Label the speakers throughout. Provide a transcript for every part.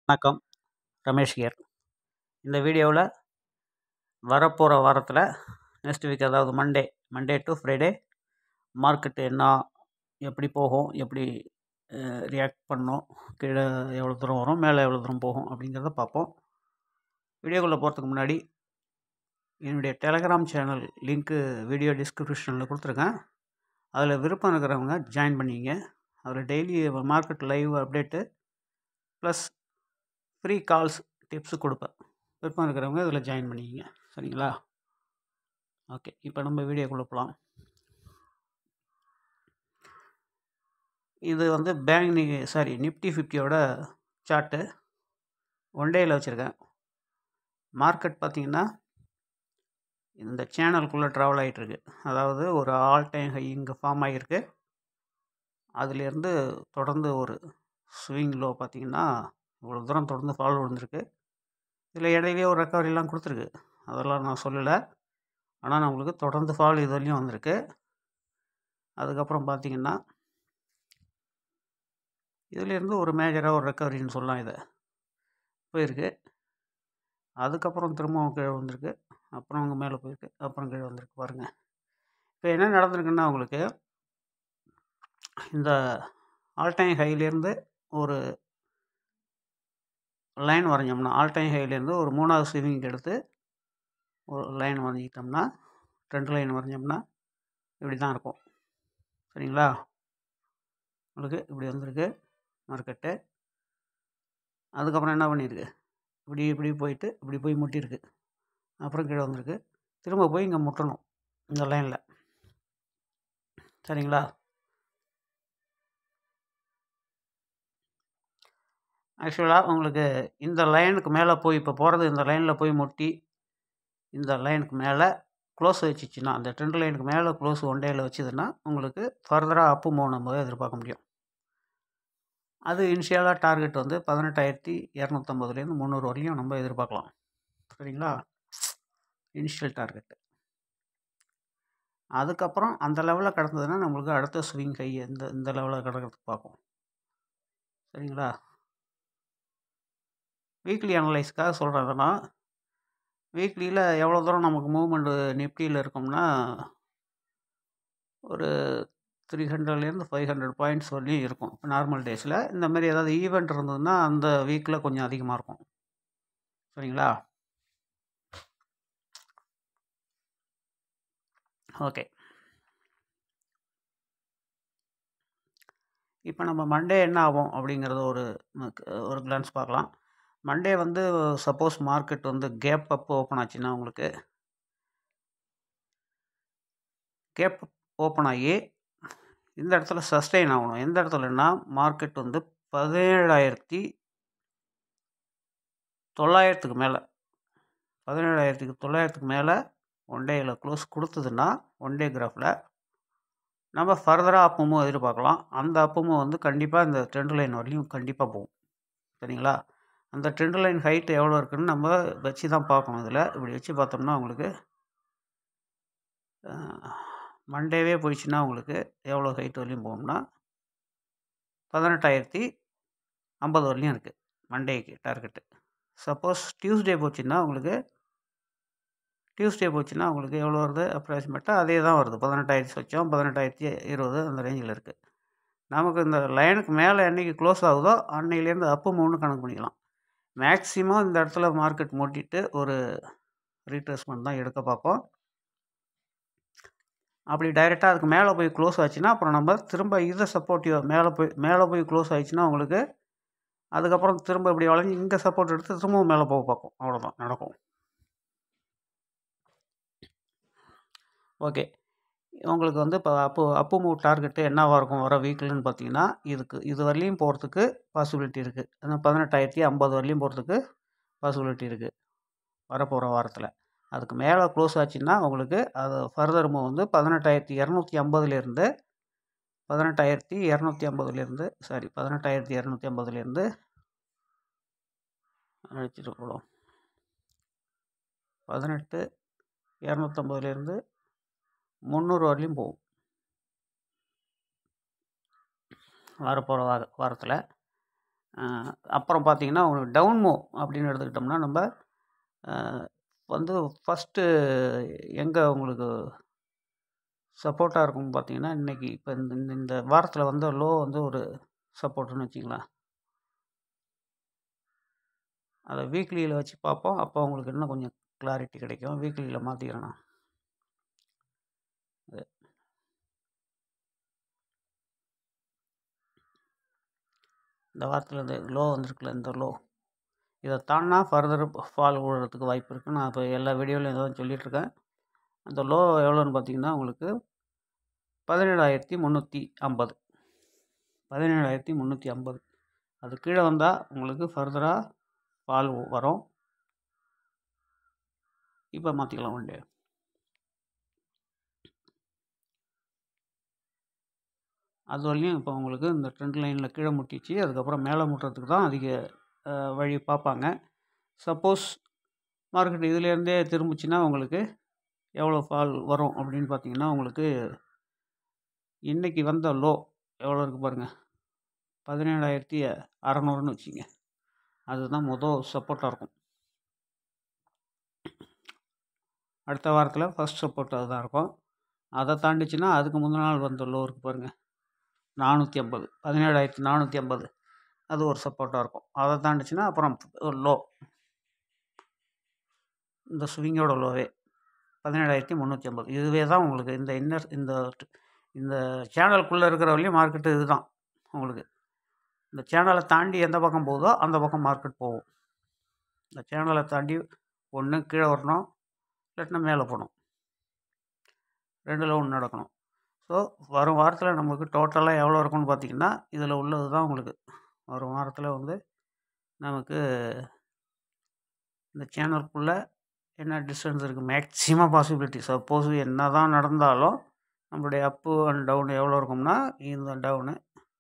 Speaker 1: வணக்கம் ரமேஷ் ஹியர் இந்த வீடியோவில் வரப்போகிற வாரத்தில் நெக்ஸ்ட் வீக் அதாவது Monday Monday to Friday market என்ன எப்படி போகும் எப்படி ரியாக்ட் பண்ணும் கீழே எவ்வளோ தூரம் வரும் மேலே எவ்வளோ தூரம் போகும் அப்படிங்கிறத பார்ப்போம் வீடியோக்குள்ளே போகிறதுக்கு முன்னாடி என்னுடைய டெலகிராம் சேனல் லிங்க்கு வீடியோ டிஸ்கிரிப்ஷனில் கொடுத்துருக்கேன் அதில் விருப்பம் இருக்கிறவங்க ஜாயின் பண்ணிங்க அதில் daily market live update plus free calls tips கொடுப்பேன் விருப்பம் இருக்கிறவங்க இதில் ஜாயின் பண்ணிக்கிங்க சரிங்களா ஓகே இப்போ நம்ம வீடியோக்குள்ளே போகலாம் இது வந்து பேங்க் நி சாரி நிஃப்டி ஃபிஃப்டியோட சார்ட்டு ஒன் டேயில் வச்சுருக்கேன் மார்க்கெட் பார்த்திங்கன்னா இந்த சேனலுக்குள்ளே ட்ராவல் ஆகிட்டுருக்கு அதாவது ஒரு ஆல் டைம் ஹை இங்கே ஃபார்ம் ஆகியிருக்கு அதுலேருந்து தொடர்ந்து ஒரு ஸ்விங் லோ பார்த்திங்கன்னா இவ்வளோ தூரம் தொடர்ந்து ஃபால் விழுந்திருக்கு இதில் இடையிலேயே ஒரு ரெக்கவரிலாம் கொடுத்துருக்கு அதெல்லாம் நான் சொல்லலை ஆனால் நம்மளுக்கு தொடர்ந்து ஃபால் இது வரையும் வந்திருக்கு அதுக்கப்புறம் பார்த்திங்கன்னா இதுலேருந்து ஒரு மேஜராக ஒரு ரெக்கவரின்னு சொல்லலாம் இதை போயிருக்கு அதுக்கப்புறம் திரும்பவும் கீழே வந்திருக்கு அப்புறம் அங்கே மேலே போயிருக்கு அப்புறம் கீழே வந்திருக்கு பாருங்கள் இப்போ என்ன நடந்திருக்குன்னா உங்களுக்கு இந்த ஆல் டைம் ஹைலேருந்து ஒரு லைன் வரைஞ்சோம்னா ஆல் டைம் ஹைலேருந்து ஒரு மூணாவது ஸ்விமிங் எடுத்து ஒரு லைன் வரைஞ்சிக்கிட்டோம்னா ரெண்டு லைன் வரைஞ்சோம்னா இப்படி தான் இருக்கும் சரிங்களா உங்களுக்கு இப்படி வந்திருக்கு மார்க்கெட்டு அதுக்கப்புறம் என்ன பண்ணியிருக்கு இப்படி இப்படி போயிட்டு இப்படி போய் முட்டியிருக்கு அப்புறம் கீழே வந்திருக்கு திரும்ப போய் இங்கே முட்டணும் இந்த லைனில் சரிங்களா ஆக்சுவலாக உங்களுக்கு இந்த லைனுக்கு மேலே போய் இப்போ போகிறது இந்த லைனில் போய் முட்டி இந்த லைனுக்கு மேலே க்ளோஸ் வச்சுச்சுன்னா அந்த ட்ரெண்ட் லைனுக்கு மேலே க்ளோஸ் ஒன் டேயில் வச்சுதுன்னா உங்களுக்கு ஃபர்தராக அப்பு மூவ் நம்ம எதிர்பார்க்க முடியும் அது இனிஷியலாக டார்கெட் வந்து பதினெட்டாயிரத்தி இரநூத்தம்பதுலேருந்து முந்நூறு வரையும் நம்ம எதிர்பார்க்கலாம் சரிங்களா இனிஷியல் டார்கெட்டு அதுக்கப்புறம் அந்த லெவலில் கிடந்ததுன்னா நம்மளுக்கு அடுத்த ஸ்விங் கை இந்த இந்த லெவலில் கிடக்கிறதுக்கு பார்ப்போம் சரிங்களா வீக்லி அனலைஸ்க்காக சொல்கிறதுனா வீக்லியில் எவ்வளோ தூரம் நமக்கு மூவ்மெண்ட்டு நிஃப்டியில் இருக்கோம்னா ஒரு த்ரீ ஹண்ட்ரட்லேருந்து ஃபைவ் ஹண்ட்ரட் பாயிண்ட்ஸ் வரலையும் இருக்கும் இப்போ நார்மல் டேஸில் இந்த மாதிரி ஏதாவது ஈவெண்ட் இருந்ததுன்னா அந்த வீக்கில் கொஞ்சம் அதிகமாக இருக்கும் சரிங்களா ஓகே இப்போ நம்ம மண்டே என்ன ஆகும் அப்படிங்கிறத ஒரு ஒரு கிளான்ஸ் பார்க்கலாம் மண்டே வந்து சப்போஸ் மார்க்கெட் வந்து கேப் அப் ஓப்பன் ஆச்சுன்னா உங்களுக்கு கேப் ஓப்பன் ஆகி இந்த இடத்துல சஸ்டெயின் ஆகணும் எந்த இடத்துலன்னா மார்க்கெட் வந்து பதினேழாயிரத்தி தொள்ளாயிரத்துக்கு மேலே பதினேழாயிரத்துக்கு தொள்ளாயிரத்துக்கு மேலே ஒன் டேயில் க்ளோஸ் கொடுத்ததுன்னா ஒன் டே கிராஃபில் நம்ம ஃபர்தராக அப்பமும் எதிர்பார்க்கலாம் அந்த அப்பமும் வந்து கண்டிப்பாக இந்த ட்ரெண்ட் லைன் வரலையும் கண்டிப்பாக போகும் சரிங்களா அந்த ட்ரெண்ட் லைன் ஹைட் எவ்வளோ இருக்குதுன்னு நம்ம வச்சு தான் பார்க்கணும் இதில் இப்படி வச்சு பார்த்தோம்னா உங்களுக்கு மண்டேவே போயிடுச்சுன்னா உங்களுக்கு எவ்வளோ ஹைட் வரலையும் போகும்னா பதினெட்டாயிரத்தி ஐம்பது வரலையும் இருக்குது மண்டேக்கு டார்கெட்டு சப்போஸ் டியூஸ்டே போச்சுன்னா உங்களுக்கு டியூஸ்டே போச்சுன்னா உங்களுக்கு எவ்வளோ வருது அப்ராக்சிமேட்டாக அதே தான் வருது பதினெட்டாயிரத்தி சொச்சம் பதினெட்டாயிரத்தி இருபது அந்த ரேஞ்சில் இருக்குது நமக்கு இந்த லைனுக்கு மேலே என்றைக்கு க்ளோஸ் ஆகுதோ அன்னையிலேருந்து அப்பு மூணு கணக்கு பண்ணிக்கலாம் மேக்ஸிமம் இந்த இடத்துல மார்க்கெட் மூட்டிட்டு ஒரு ரீட்ரேஸ்மெண்ட் தான் எடுக்க பார்ப்போம் அப்படி டைரெக்டாக அதுக்கு மேலே போய் க்ளோஸ் ஆச்சுன்னா அப்புறம் நம்ம திரும்ப இதை சப்போர்ட்டிவ் மேலே போய் மேலே போய் க்ளோஸ் ஆயிடுச்சுன்னா உங்களுக்கு அதுக்கப்புறம் திரும்ப இப்படி வளைஞ்சி இங்கே சப்போர்ட் எடுத்து திரும்பவும் மேலே போக பார்ப்போம் அவ்வளோதான் நடக்கும் ஓகே உங்களுக்கு வந்து இப்போ அப்பு அப்பு மூவ் டார்கெட்டு என்னவாக இருக்கும் வர வீக்கில்னு பார்த்தீங்கன்னா இதுக்கு இது வரலையும் போகிறதுக்கு பாசிபிலிட்டி இருக்குது ஆனால் பதினெட்டாயிரத்தி ஐம்பது வரலையும் போகிறதுக்கு பாசிபிலிட்டி இருக்குது வரப்போகிற வாரத்தில் அதுக்கு மேலே க்ளோஸ் ஆச்சுன்னா உங்களுக்கு அது ஃபர்தர் மூவ் வந்து பதினெட்டாயிரத்தி இரநூத்தி ஐம்பதுலேருந்து பதினெட்டாயிரத்தி இரநூத்தி ஐம்பதுலேருந்து சாரி பதினெட்டாயிரத்தி இரநூத்தி ஐம்பதுலேருந்து அழைச்சிட்டு போகலாம் பதினெட்டு இரநூத்தம்பதுலேருந்து முந்நூறு வரலையும் போகும் வரப்போகிற வார வாரத்தில் அப்புறம் பார்த்தீங்கன்னா உங்களுக்கு டவுன் மூவ் அப்படின்னு எடுத்துக்கிட்டோம்னா நம்ம வந்து ஃபஸ்ட்டு எங்கே உங்களுக்கு சப்போர்ட்டாக இருக்கும்னு பார்த்தீங்கன்னா இன்றைக்கி இப்போ இந்த இந்த இந்த வாரத்தில் வந்து லோ வந்து ஒரு சப்போர்ட்டுன்னு வச்சிங்களேன் அதை வீக்லியில் வச்சு பார்ப்போம் அப்போ உங்களுக்கு இன்னும் கொஞ்சம் கிளாரிட்டி கிடைக்கும் வீக்லியில் மாற்றிக்கிறேன் நான் இந்த வாரத்தில் இந்த லோ வந்திருக்குல்ல இந்த லோ இதை தாண்டினா ஃபர்தர் ஃபால் விழுறதுக்கு வாய்ப்பு இருக்குது நான் இப்போ எல்லா வீடியோலையும் இதான் சொல்லிகிட்ருக்கேன் அந்த லோ எவ்வளோன்னு பார்த்தீங்கன்னா உங்களுக்கு பதினேழாயிரத்தி முந்நூற்றி ஐம்பது பதினேழாயிரத்தி முந்நூற்றி ஐம்பது அது கீழே வந்தால் உங்களுக்கு ஃபர்தராக ஃபால் வரும் இப்போ மாற்றிக்கலாம் ஒன் டே அது வரலையும் இப்போ உங்களுக்கு இந்த ட்ரெண்ட் லைனில் கீழே முட்டிச்சு அதுக்கப்புறம் மேலே முட்டுறதுக்கு தான் அதிக வழி பார்ப்பாங்க சப்போஸ் மார்க்கெட் இதுலேருந்தே திரும்பிச்சுன்னா உங்களுக்கு எவ்வளோ ஃபால் வரும் அப்படின்னு பார்த்தீங்கன்னா உங்களுக்கு இன்றைக்கி வந்த லோ எவ்வளோ இருக்குது பாருங்கள் பதினேழாயிரத்தி அறநூறுன்னு வச்சுங்க அதுதான் மொதல் சப்போர்ட்டாக இருக்கும் அடுத்த வாரத்தில் ஃபஸ்ட் சப்போர்ட் அதுதான் இருக்கும் அதை தாண்டிச்சுன்னா அதுக்கு முந்தின நாள் வந்த லோ இருக்குது பாருங்கள் நானூற்றி ஐம்பது பதினேழாயிரத்தி நானூற்றி ஐம்பது அது ஒரு சப்போர்ட்டாக இருக்கும் அதை தாண்டிச்சுன்னா அப்புறம் லோ இந்த ஸ்விங்கோட லோவே பதினேழாயிரத்தி முந்நூற்றி ஐம்பது இதுவே தான் உங்களுக்கு இந்த இன்னர் இந்த இந்த சேனலுக்குள்ளே இருக்கிற வரையும் மார்க்கெட்டு இதுதான் உங்களுக்கு இந்த சேனலை தாண்டி எந்த பக்கம் போகுதோ அந்த பக்கம் மார்க்கெட் போகும் இந்த சேனலை தாண்டி ஒன்று கீழே வரணும் இல்லாட்டினா மேலே போகணும் ரெண்டில் ஒன்று நடக்கணும் ஸோ வரும் வாரத்தில் நமக்கு டோட்டலாக எவ்வளோ இருக்கும்னு பார்த்தீங்கன்னா இதில் உள்ளது தான் உங்களுக்கு வரும் வாரத்தில் வந்து நமக்கு இந்த சேனலுக்குள்ளே என்ன டிஸ்டன்ஸ் இருக்குது மேக்ஸிமம் பாசிபிலிட்டி சப்போஸ் என்ன தான் நடந்தாலும் நம்மளுடைய அப்பு அண்ட் டவுன் எவ்வளோ இருக்கும்னா இந்த டவுனு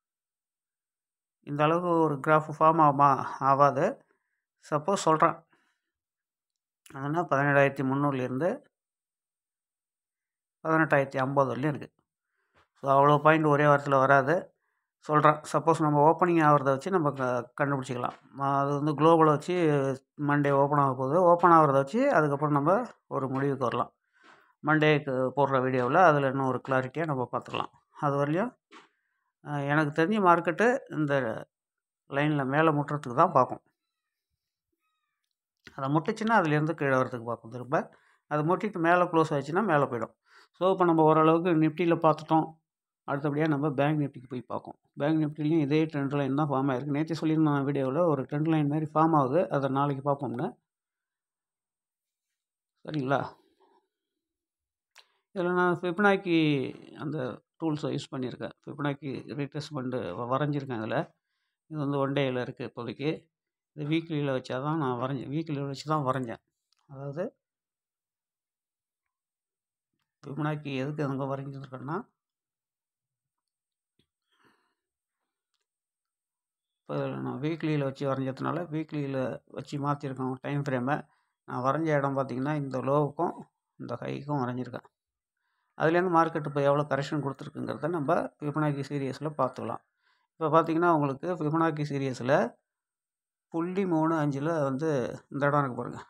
Speaker 1: இந்த அளவுக்கு ஒரு கிராஃப் ஃபார்ம் ஆகுமா ஆகாது சப்போஸ் சொல்கிறேன் அதனால் பதினேழாயிரத்தி முந்நூறுலேருந்து பதினெட்டாயிரத்தி ஐம்பது வரலையும் இருக்குது ஸோ அவ்வளோ பாயிண்ட் ஒரே வாரத்தில் வராது சொல்கிறேன் சப்போஸ் நம்ம ஓப்பனிங் ஆகிறத வச்சு நம்ம க கண்டுபிடிச்சிக்கலாம் அது வந்து குளோபலை வச்சு மண்டே ஓப்பன் ஆக போகுது ஓப்பன் ஆகிறத வச்சு அதுக்கப்புறம் நம்ம ஒரு முடிவுக்கு வரலாம் மண்டேக்கு போடுற வீடியோவில் அதில் இன்னும் ஒரு கிளாரிட்டியாக நம்ம பார்த்துக்கலாம் அது வரலையும் எனக்கு தெரிஞ்ச மார்க்கெட்டு இந்த லைனில் மேலே முட்டுறதுக்கு தான் பார்க்கும் அதை முட்டுச்சுன்னா அதுலேருந்து கீழே வரதுக்கு பார்க்கும் திரும்ப அது முட்டிட்டு மேலே க்ளோஸ் ஆச்சுன்னா மேலே போயிடும் ஸோ இப்போ நம்ம ஓரளவுக்கு நிஃப்டியில் பார்த்துட்டோம் அடுத்தபடியாக நம்ம பேங்க் நிஃப்டிக்கு போய் பார்ப்போம் பேங்க் நிஃப்டிலையும் இதே ட்ரெண்ட் லைன் தான் ஃபார்ம் ஆகிருக்கு நேற்று சொல்லியிருந்தேன் வீடியோவில் ஒரு ட்ரெண்ட் லைன் மாதிரி ஃபார்ம் ஆகுது அதை நாளைக்கு பார்ப்போம்னு சரிங்களா இதில் நான் ஃபிப்னாக்கி அந்த டூல்ஸை யூஸ் பண்ணியிருக்கேன் ஃபிப்னாக்கி ரீட்ரெஸ்மெண்ட்டு வரைஞ்சிருக்கேன் அதில் இது வந்து ஒன் டேயில் இருக்குது இப்போதைக்கு இது வீக்லியில் வச்சா தான் நான் வரைஞ்சேன் வீக்லியில் வச்சு தான் வரைஞ்சேன் அதாவது ஃபிப்னாக்கி எதுக்கு அங்கே வரைஞ்சிருக்கேன்னா இப்போ நான் வீக்லியில் வச்சு வரைஞ்சதுனால வீக்லியில் வச்சு மாற்றிருக்கேன் டைம் ஃப்ரேமை நான் வரைஞ்ச இடம் பார்த்திங்கன்னா இந்த லோவுக்கும் இந்த ஹைக்கும் வரைஞ்சிருக்கேன் அதுலேருந்து மார்க்கெட் இப்போ எவ்வளோ கரெக்ஷன் கொடுத்துருக்குங்கிறத நம்ம ஃபிபனாக்கி சீரியஸில் பார்த்துக்கலாம் இப்போ பார்த்திங்கன்னா உங்களுக்கு ஃபிபனாக்கி சீரியஸில் புள்ளி மூணு அஞ்சில் வந்து இந்த இடம் இருக்கு பாருங்கள்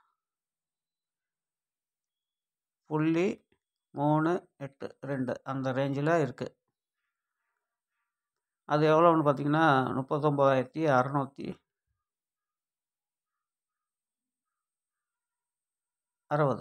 Speaker 1: புள்ளி மூணு எட்டு ரெண்டு அந்த ரேஞ்சில் இருக்குது அது எவ்வளோன்னு பார்த்தீங்கன்னா முப்பத்தொம்போதாயிரத்தி அறநூற்றி அறுபது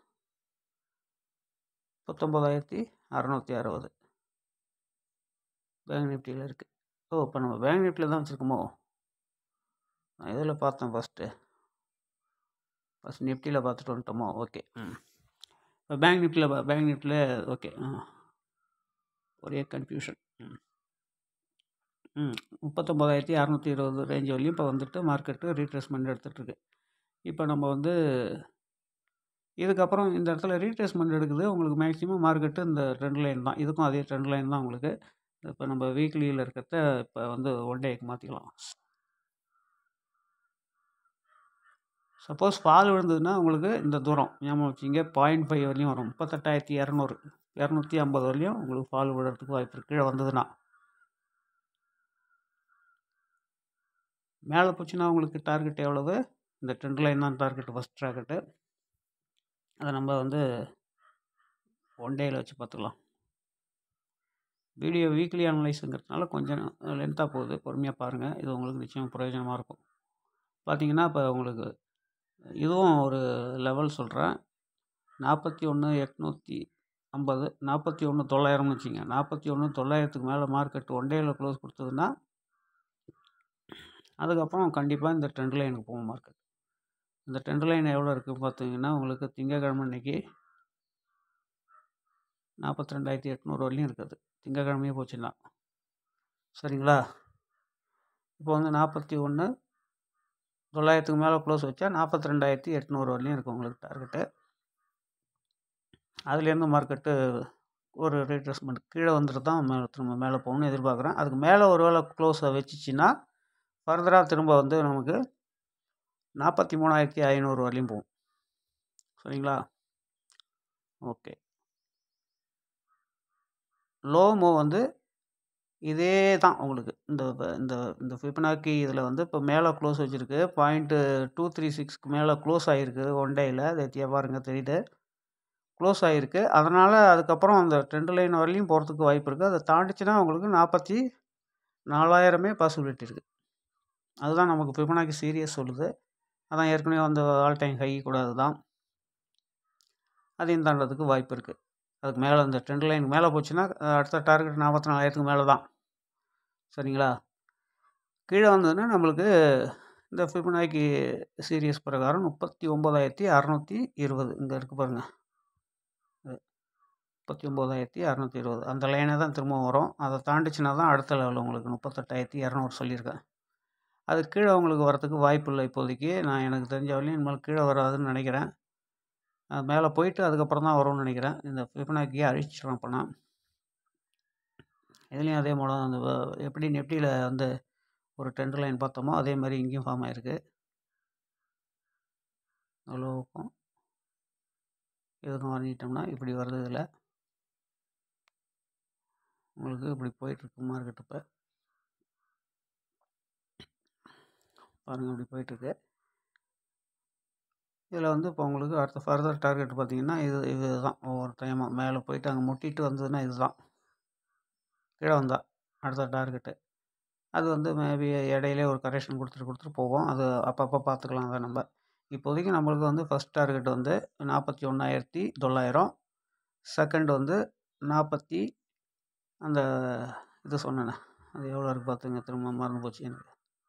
Speaker 1: முப்பத்தொம்போதாயிரத்தி அறநூற்றி அறுபது பேங்க் நிஃப்டியில் இருக்குது ஓ இப்போ நம்ம பேங்க் நிஃப்டியில் தான் வச்சுருக்கோமோ நான் இதில் பார்த்தேன் ஃபஸ்ட்டு ஃபஸ்ட் நிஃப்டியில் பார்த்துட்டு வந்துட்டோமோ ஓகே ம் இப்போ பேங்க் நிஃப்டியில் பேங்க் நிஃப்டியில் ஓகே ஆ ஒரே கன்ஃபியூஷன் ம் ம் முப்பத்தொம்போதாயிரத்தி அறநூற்றி இருபது ரேஞ்ச் வரையும் இப்போ வந்துட்டு மார்க்கெட்டு ரீட்ரேஸ்மெண்ட் எடுத்துகிட்ருக்கு இப்போ நம்ம வந்து இதுக்கப்புறம் இந்த இடத்துல ரீட்ரேஸ்மெண்ட் எடுக்குது உங்களுக்கு மேக்ஸிமம் மார்க்கெட்டு இந்த ட்ரெண்ட் லைன் தான் இதுக்கும் அதே ட்ரெண்ட் லைன் தான் உங்களுக்கு இப்போ நம்ம வீக்லியில் இருக்கிறத இப்போ வந்து ஒன் டேக்கு மாற்றிக்கலாம் சப்போஸ் ஃபால் விழுந்ததுன்னா உங்களுக்கு இந்த தூரம் ஞாபகம் வச்சிங்க பாயிண்ட் ஃபைவ் வரலையும் வரும் முப்பத்தெட்டாயிரத்தி இரநூறு இரநூத்தி ஐம்பது வரலையும் உங்களுக்கு ஃபால் விழுறதுக்கு வாய்ப்பு இருக்குது கீழே வந்ததுன்னா மேலே போச்சுன்னா உங்களுக்கு டார்கெட் எவ்வளவு இந்த ட்ரெண்ட் லைன் தான் டார்கெட் ஃபஸ்ட் டார்கெட்டு அதை நம்ம வந்து ஒன் டேயில் வச்சு பார்த்துக்கலாம் வீடியோ வீக்லி அனலைஸுங்கிறதுனால கொஞ்சம் லென்த்தாக போகுது பொறுமையாக பாருங்கள் இது உங்களுக்கு நிச்சயம் பிரயோஜனமாக இருக்கும் பார்த்தீங்கன்னா இப்போ உங்களுக்கு இதுவும் ஒரு லெவல் சொல்கிறேன் நாற்பத்தி ஒன்று எட்நூற்றி ஐம்பது நாற்பத்தி ஒன்று தொள்ளாயிரம்னு வச்சுங்க நாற்பத்தி ஒன்று தொள்ளாயிரத்துக்கு மேலே மார்க்கெட் ஒன் டேயில் க்ளோஸ் கொடுத்ததுன்னா அதுக்கப்புறம் கண்டிப்பாக இந்த ட்ரெண்ட் லைனுக்கு போகும் மார்க்கெட் இந்த ட்ரெண்ட் லைன் எவ்வளோ இருக்குது பார்த்தீங்கன்னா உங்களுக்கு திங்கக்கிழமை அன்னைக்கு நாற்பத்தி ரெண்டாயிரத்தி எட்நூறு வரலையும் இருக்குது திங்கக்கிழமையே போச்சுன்னா சரிங்களா இப்போ வந்து நாற்பத்தி ஒன்று தொள்ளாயிரத்துக்கு மேலே க்ளோஸ் வச்சா நாற்பத்தி ரெண்டாயிரத்தி எட்நூறு வரலையும் இருக்குது உங்களுக்கு டார்கெட்டு அதுலேருந்து மார்க்கெட்டு ஒரு ரீட்ரெஸ்மெண்ட் கீழே வந்துட்டு தான் மேலே திரும்ப மேலே போகணும்னு எதிர்பார்க்குறேன் அதுக்கு மேலே ஒரு வேளை க்ளோஸை வச்சிச்சின்னா ஃபர்தராக திரும்ப வந்து நமக்கு நாற்பத்தி மூணாயிரத்தி ஐநூறு வரலையும் போகும் சரிங்களா ஓகே லோ மூவ் வந்து இதே தான் உங்களுக்கு இந்த இந்த இந்த ஃபிபனாக்கி இதில் வந்து இப்போ மேலே க்ளோஸ் வச்சுருக்கு பாயிண்ட்டு டூ த்ரீ சிக்ஸ்க்கு மேலே க்ளோஸ் ஆகிருக்கு ஒன் டேயில் தேத்தியாக பாருங்கள் தெரியுது க்ளோஸ் ஆகிருக்கு அதனால் அதுக்கப்புறம் அந்த ட்ரெண்ட் லைன் வரலையும் போகிறதுக்கு வாய்ப்பு இருக்குது அதை தாண்டிச்சுன்னா உங்களுக்கு நாற்பத்தி நாலாயிரமே பாசிபிலிட்டி இருக்குது அதுதான் நமக்கு ஃபிபனாக்கி சீரியஸ் சொல்லுது அதான் ஏற்கனவே அந்த ஆல் டைம் ஹை கூட அதுதான் அதையும் தாண்டதுக்கு வாய்ப்பு இருக்குது அதுக்கு மேலே அந்த ட்ரெண்ட் லைன் மேலே போச்சுன்னா அடுத்த டார்கெட் நாற்பத்தி நாலாயிரத்துக்கு மேலே தான் சரிங்களா கீழே வந்ததுன்னா நம்மளுக்கு இந்த ஃபிபனாக்கி சீரியஸ் பிரகாரம் முப்பத்தி ஒம்பதாயிரத்தி அறநூற்றி இருபது இங்கே இருக்குது பாருங்கள் முப்பத்தி ஒம்பதாயிரத்தி அறநூற்றி இருபது அந்த லைனை தான் திரும்ப வரும் அதை தாண்டிச்சுன்னா தான் அடுத்த லெவல் உங்களுக்கு முப்பத்தெட்டாயிரத்தி இரநூறு சொல்லியிருக்கேன் அது கீழே உங்களுக்கு வரத்துக்கு வாய்ப்பு இல்லை இப்போதைக்கு நான் எனக்கு தெரிஞ்ச வரையும் இனிமேல் கீழே வராதுன்னு நினைக்கிறேன் அது மேலே போயிட்டு அதுக்கப்புறம் தான் வரும்னு நினைக்கிறேன் இந்த ஃபிபனாக்கியை அழிச்சிடுறேன் இப்போ நான் இதுலேயும் அதே மூலம் அந்த எப்படி நெப்டியில் வந்து ஒரு ட்ரெண்ட் லைன் பார்த்தோமோ அதே மாதிரி இங்கேயும் ஃபார்ம் ஆகிருக்கு அவ்வளோக்கும் இதுக்கும் வரைஞ்சிட்டோம்னா இப்படி வருது இதில் உங்களுக்கு இப்படி போயிட்டுருக்கு மார்க்கெட் இப்போ பாருங்கள் இப்படி போயிட்டுருக்கு இதில் வந்து இப்போ உங்களுக்கு அடுத்த ஃபர்தர் டார்கெட் பார்த்தீங்கன்னா இது இது தான் ஒவ்வொரு டைமும் மேலே போயிட்டு அங்கே முட்டிட்டு வந்ததுன்னா இது தான் கீழே வந்தால் அடுத்த டார்கெட்டு அது வந்து மேபி இடையிலே ஒரு கரெக்ஷன் கொடுத்துட்டு கொடுத்துட்டு போவோம் அது அப்பப்போ பார்த்துக்கலாம் அதை நம்ம இப்போதைக்கு நம்மளுக்கு வந்து ஃபஸ்ட் டார்கெட் வந்து நாற்பத்தி ஒன்றாயிரத்தி தொள்ளாயிரம் செகண்ட் வந்து நாற்பத்தி அந்த இது சொன்னேனே அது எவ்வளோ இருக்குது பார்த்துங்க திரும்ப மறந்து போச்சு எனக்கு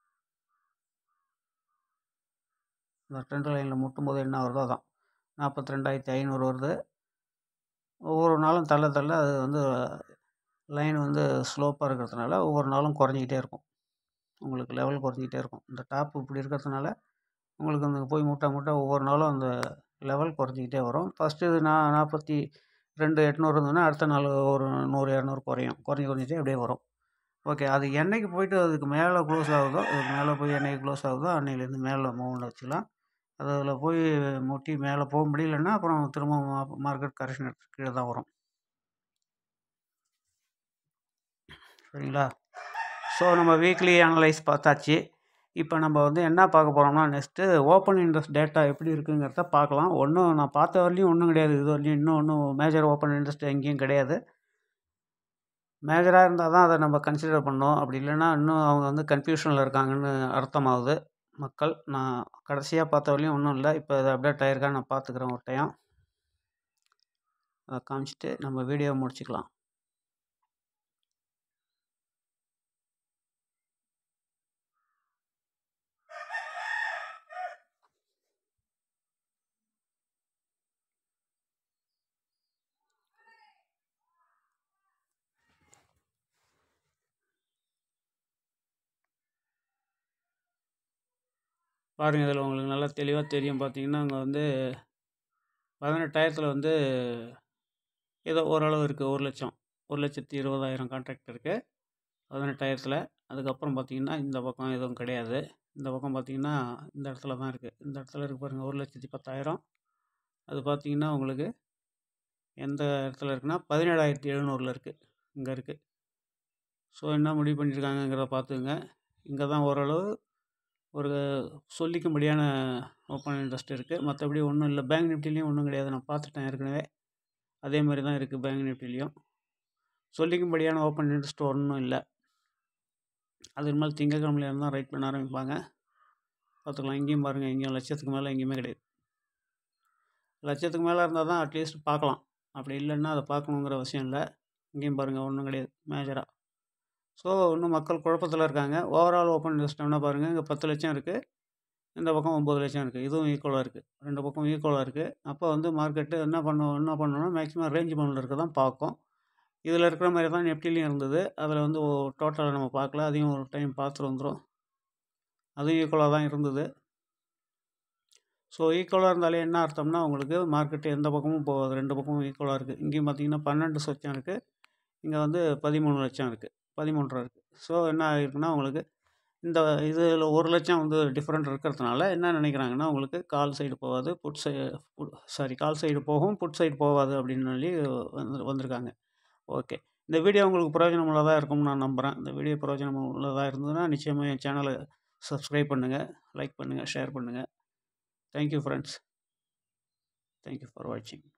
Speaker 1: இந்த ட்ரெண்ட் லைனில் முட்டும்போது என்ன வருதோ அதான் நாற்பத்தி ரெண்டாயிரத்தி ஐநூறு வருது ஒவ்வொரு நாளும் தள்ள தள்ள அது வந்து லைன் வந்து ஸ்லோப்பாக இருக்கிறதுனால ஒவ்வொரு நாளும் குறைஞ்சிக்கிட்டே இருக்கும் உங்களுக்கு லெவல் குறைஞ்சிக்கிட்டே இருக்கும் இந்த டாப் இப்படி இருக்கிறதுனால உங்களுக்கு அந்த போய் முட்டை முட்டை ஒவ்வொரு நாளும் அந்த லெவல் குறைஞ்சிக்கிட்டே வரும் ஃபஸ்ட்டு இது நான் நாற்பத்தி ரெண்டு எட்நூறு இருந்ததுன்னா அடுத்த நாள் ஒரு நூறு இரநூறு குறையும் குறைஞ்சி குறைஞ்சிட்டே அப்படியே வரும் ஓகே அது என்னைக்கு போயிட்டு அதுக்கு மேலே க்ளோஸ் ஆகுதோ அதுக்கு மேலே போய் என்னைக்கு க்ளோஸ் ஆகுதோ அன்னையிலேருந்து மேலே மூவ்மெண்ட் வச்சுக்கலாம் அதில் போய் முட்டி மேலே போக முடியலன்னா அப்புறம் திரும்ப மார்க்கெட் கரெக்ஷன் எடுத்து கீழே தான் வரும் சரிங்களா ஸோ நம்ம வீக்லி அனலைஸ் பார்த்தாச்சு இப்போ நம்ம வந்து என்ன பார்க்க போகிறோம்னா நெக்ஸ்ட்டு ஓப்பன் இன்ட்ரெஸ்ட் டேட்டா எப்படி இருக்குங்கிறத பார்க்கலாம் ஒன்றும் நான் பார்த்த வரலையும் ஒன்றும் கிடையாது இது வரலையும் இன்னும் ஒன்றும் மேஜர் ஓப்பன் இன்ட்ரெஸ்ட் எங்கேயும் கிடையாது மேஜராக இருந்தால் தான் அதை நம்ம கன்சிடர் பண்ணோம் அப்படி இல்லைன்னா இன்னும் அவங்க வந்து கன்ஃபியூஷனில் இருக்காங்கன்னு அர்த்தமாகுது மக்கள் நான் கடைசியாக பார்த்த வரலையும் ஒன்றும் இல்லை இப்போ இது அப்டேட் ஆகிருக்கான்னு நான் பார்த்துக்குறேன் ஒரு டைம் அதை காமிச்சிட்டு நம்ம வீடியோ முடிச்சுக்கலாம் பாருங்கள் இதில் உங்களுக்கு நல்லா தெளிவாக தெரியும் பார்த்தீங்கன்னா அங்கே வந்து பதினெட்டாயிரத்தில் வந்து ஏதோ ஓரளவு இருக்குது ஒரு லட்சம் ஒரு லட்சத்தி இருபதாயிரம் கான்ட்ராக்ட் இருக்குது பதினெட்டாயிரத்தில் அதுக்கப்புறம் பார்த்தீங்கன்னா இந்த பக்கம் எதுவும் கிடையாது இந்த பக்கம் பார்த்தீங்கன்னா இந்த இடத்துல தான் இருக்குது இந்த இடத்துல இருக்குது பாருங்கள் ஒரு லட்சத்தி பத்தாயிரம் அது பார்த்தீங்கன்னா உங்களுக்கு எந்த இடத்துல இருக்குன்னா பதினேழாயிரத்தி எழுநூறில் இருக்குது இங்கே இருக்குது ஸோ என்ன முடிவு பண்ணியிருக்காங்கங்கிறத பார்த்துங்க இங்கே தான் ஓரளவு ஒரு சொல்லிக்கும்படியான ஓப்பன் இன்ட்ரெஸ்ட் இருக்குது மற்றபடி ஒன்றும் இல்லை பேங்க் நிஃப்டிலையும் ஒன்றும் கிடையாது நான் பார்த்துட்டேன் ஏற்கனவே அதே மாதிரி தான் இருக்குது பேங்க் நிஃப்டிலையும் சொல்லிக்கும்படியான ஓப்பன் இன்ட்ரெஸ்ட் ஒன்றும் இல்லை அது இனிமேல் திங்கக்கிழமையிலேருந்து தான் ரைட் பண்ண ஆரம்பிப்பாங்க பார்த்துக்கலாம் இங்கேயும் பாருங்கள் எங்கேயும் லட்சத்துக்கு மேலே எங்கேயுமே கிடையாது லட்சத்துக்கு மேலே இருந்தால் தான் அட்லீஸ்ட் பார்க்கலாம் அப்படி இல்லைன்னா அதை பார்க்கணுங்கிற அவசியம் இல்லை இங்கேயும் பாருங்கள் ஒன்றும் கிடையாது மேஜராக ஸோ இன்னும் மக்கள் குழப்பத்தில் இருக்காங்க ஓவரால் ஓப்பன் இன்ட்ரெஸ்ட்னா பாருங்கள் இங்கே பத்து லட்சம் இருக்குது இந்த பக்கம் ஒம்பது லட்சம் இருக்குது இதுவும் ஈக்குவலாக இருக்குது ரெண்டு பக்கம் ஈக்குவலாக இருக்குது அப்போ வந்து மார்க்கெட்டு என்ன பண்ணும் என்ன பண்ணணும்னா மேக்ஸிமம் ரேஞ்ச் பவுண்டில் இருக்க தான் பார்க்கும் இதில் இருக்கிற மாதிரி தான் நெப்டிலையும் இருந்தது அதில் வந்து டோட்டலாக நம்ம பார்க்கல அதையும் ஒரு டைம் பார்த்துட்டு வந்துடும் அதுவும் ஈக்குவலாக தான் இருந்தது ஸோ ஈக்குவலாக இருந்தாலே என்ன அர்த்தம்னா உங்களுக்கு மார்க்கெட்டு எந்த பக்கமும் போகாது ரெண்டு பக்கமும் ஈக்குவலாக இருக்குது இங்கேயும் பார்த்தீங்கன்னா பன்னெண்டு லட்சம் இருக்குது இங்கே வந்து பதிமூணு லட்சம் இருக்குது பதிமூன்றரை இருக்குது ஸோ என்ன ஆகிருக்குன்னா உங்களுக்கு இந்த இதில் ஒரு லட்சம் வந்து டிஃப்ரெண்ட் இருக்கிறதுனால என்ன நினைக்கிறாங்கன்னா உங்களுக்கு கால் சைடு போகாது புட் சை சாரி கால் சைடு போகும் புட் சைடு போகாது அப்படின்னு சொல்லி வந்து வந்திருக்காங்க ஓகே இந்த வீடியோ உங்களுக்கு பிரயோஜனம் உள்ளதாக இருக்கும்னு நான் நம்புகிறேன் இந்த வீடியோ பிரயோஜனம் உள்ளதாக இருந்ததுன்னா நிச்சயமாக என் சேனலை சப்ஸ்கிரைப் பண்ணுங்கள் லைக் பண்ணுங்கள் ஷேர் பண்ணுங்கள் தேங்க்யூ ஃப்ரெண்ட்ஸ் தேங்க்யூ ஃபார் வாட்சிங்